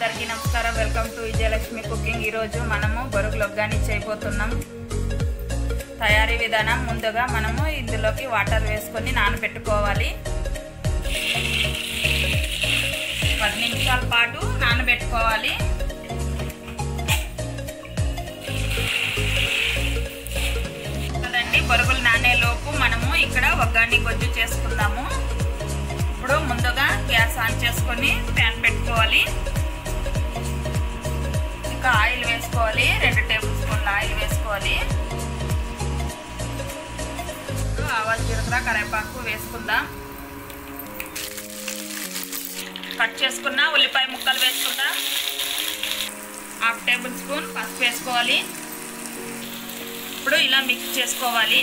అందరికీ నమస్కారం welcome to Vijayalakshmi cooking ఈరోజు మనము బొరుగులు ఒగ్గాని చేయబోతున్నాం తయారీ విధానం ముందుగా మనము ఇందులోకి వాటర్ వేసుకొని నానబెట్టుకోవాలి పది నిమిషాల పాటు నానబెట్టుకోవాలి కదండి బొరుగులు నానేలోపు మనము ఇక్కడ ఒగ్గాని గొజ్జు చేసుకుందాము ఇప్పుడు ముందుగా గ్యాస్ ఆన్ చేసుకొని ప్యాన్ పెట్టుకోవాలి ఇంకా ఆయిల్ వేసుకోవాలి రెండు టేబుల్ స్పూన్ల ఆయిల్ వేసుకోవాలి ఆవాలు జీలకర్ర కరివేపాకు వేసుకుందాం కట్ చేసుకున్న ఉల్లిపాయ ముక్కలు వేసుకుందాం హాఫ్ టేబుల్ స్పూన్ పసుపు వేసుకోవాలి ఇప్పుడు ఇలా మిక్స్ చేసుకోవాలి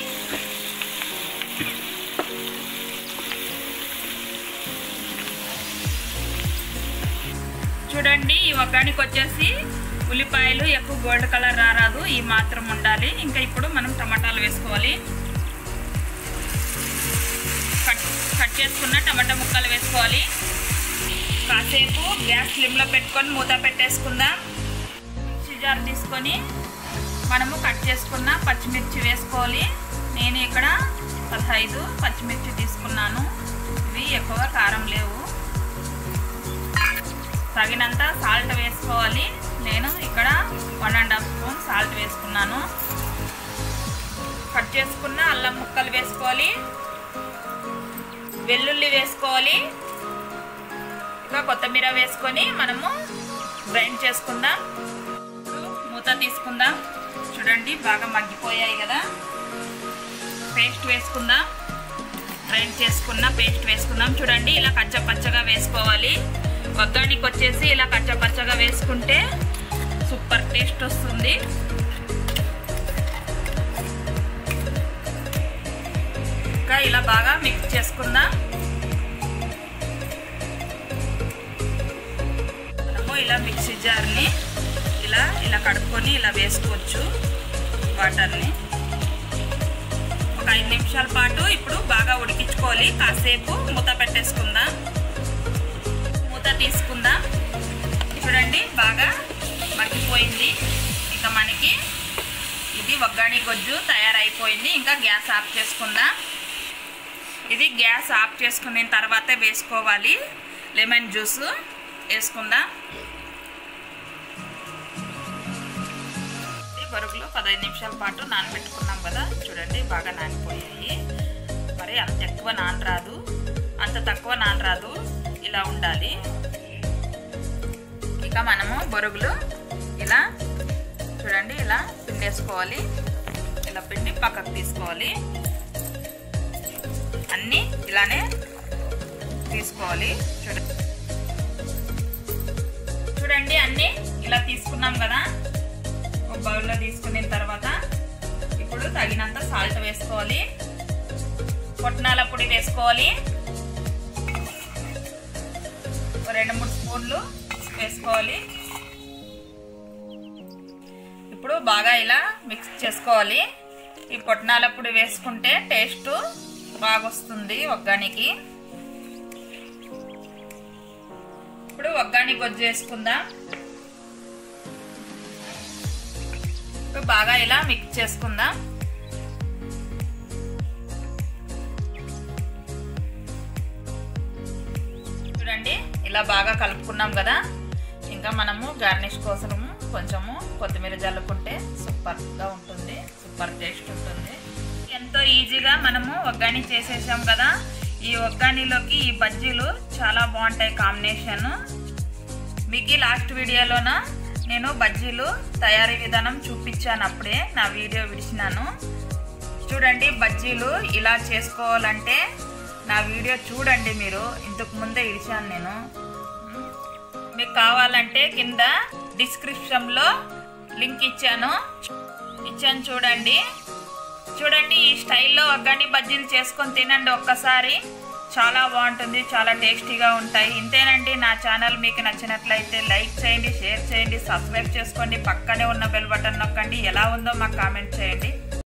చూడండి ఈ ఒగ్గానికి వచ్చేసి ఉల్లిపాయలు ఎక్కువ గోల్డ్ కలర్ రారాదు ఈ మాత్రం ఉండాలి ఇంకా ఇప్పుడు మనం టమాటాలు వేసుకోవాలి కట్ కట్ చేసుకున్న టమాటా ముక్కలు వేసుకోవాలి కాసేపు గ్యాస్ స్లిమ్లో పెట్టుకొని మూత పెట్టేసుకుందాం మిక్సీ జార్ తీసుకొని మనము కట్ చేసుకున్న పచ్చిమిర్చి వేసుకోవాలి నేను ఇక్కడ పదహైదు పచ్చిమిర్చి తీసుకున్నాను ఇవి ఎక్కువ కారం లేవు తగినంత సాల్ట్ వేసుకోవాలి నేను ఇక్కడ one and half spoon salt వేసుకున్నాను కట్ చేసుకున్న అల్లం ముక్కలు వేసుకోవాలి వెల్లుల్లి వేసుకోవాలి ఇంకా కొత్తిమీర వేసుకొని మనము గ్రైండ్ చేసుకుందాం మూత తీసుకుందాం చూడండి బాగా మగ్గిపోయాయి కదా పేస్ట్ వేసుకుందాం గ్రైండ్ చేసుకున్న పేస్ట్ వేసుకుందాం చూడండి ఇలా కచ్చ పచ్చగా వేసుకోవాలి ఒగ్గానికి వచ్చేసి ఇలా కచ్చ పచ్చగా వేసుకుంటే సూపర్ టేస్ట్ వస్తుంది ఇంకా ఇలా బాగా మిక్స్ చేసుకుందాం మనము ఇలా మిక్సీ జార్ని ఇలా ఇలా కడుక్కొని ఇలా వేసుకోవచ్చు వాటర్ని ఒక ఐదు నిమిషాల పాటు ఇప్పుడు బాగా ఉడికించుకోవాలి కాసేపు మూత పెట్టేసుకుందాం మూత తీసుకుందాం చూడండి బాగా మగ్గిపోయింది ఇంకా మనకి ఇది ఒగ్గాని గొజ్జు తయారైపోయింది ఇంకా గ్యాస్ ఆఫ్ చేసుకుందాం ఇది గ్యాస్ ఆఫ్ చేసుకున్న తర్వాతే వేసుకోవాలి లెమన్ జ్యూస్ వేసుకుందాం బరుగులు పదహైదు నిమిషాల పాటు నానబెట్టుకున్నాం కదా చూడండి బాగా నానిపోయాయి మరి అంత ఎక్కువ నానరాదు అంత తక్కువ నానరాదు ఇలా ఉండాలి ఇక మనము బొరుగులు ఇలా చూడండి ఇలా పిండేసుకోవాలి ఇలా పిండి పక్కకు తీసుకోవాలి అన్నీ ఇలానే తీసుకోవాలి చూడండి చూడండి అన్నీ ఇలా తీసుకున్నాం కదా ఒక బౌల్లో తీసుకున్న తర్వాత ఇప్పుడు తగినంత సాల్ట్ వేసుకోవాలి పొట్నాల పొడి వేసుకోవాలి రెండు మూడు స్పూన్లు వేసుకోవాలి ఇప్పుడు బాగా ఇలా మిక్స్ చేసుకోవాలి ఈ పొట్నాల పొడి వేసుకుంటే టేస్ట్ బాగా వస్తుంది ఒగ్గానికి ఇప్పుడు ఒగ్గాని గొజ్జు వేసుకుందాం ఇప్పుడు బాగా ఇలా మిక్స్ చేసుకుందాం చూడండి ఇలా బాగా కలుపుకున్నాం కదా ఇంకా మనము గార్నిష్ కోసము కొంచెము కొత్తిమీర జల్లుకుంటే సూపర్గా ఉంటుంది సూపర్ టేస్ట్ ఉంటుంది ఎంతో ఈజీగా మనము ఒగ్గాని చేసేసాం కదా ఈ ఒగ్గానిలోకి ఈ బజ్జీలు చాలా బాగుంటాయి కాంబినేషన్ మీకు లాస్ట్ వీడియోలోన నేను బజ్జీలు తయారీ విధానం చూపించాను అప్పుడే నా వీడియో విడిచినాను చూడండి బజ్జీలు ఇలా చేసుకోవాలంటే నా వీడియో చూడండి మీరు ఇంతకు ముందే ఇడిచాను నేను మీకు కావాలంటే కింద డిస్క్రిప్షన్లో లింక్ ఇచ్చాను ఇచ్చాను చూడండి చూడండి ఈ స్టైల్లో ఒగ్గని బజ్జీలు చేసుకొని తినండి ఒక్కసారి చాలా బాగుంటుంది చాలా టేస్టీగా ఉంటాయి ఇంతేనండి నా ఛానల్ మీకు నచ్చినట్లయితే లైక్ చేయండి షేర్ చేయండి సబ్స్క్రైబ్ చేసుకోండి పక్కనే ఉన్న బెల్ బటన్ నొక్కండి ఎలా ఉందో మాకు కామెంట్ చేయండి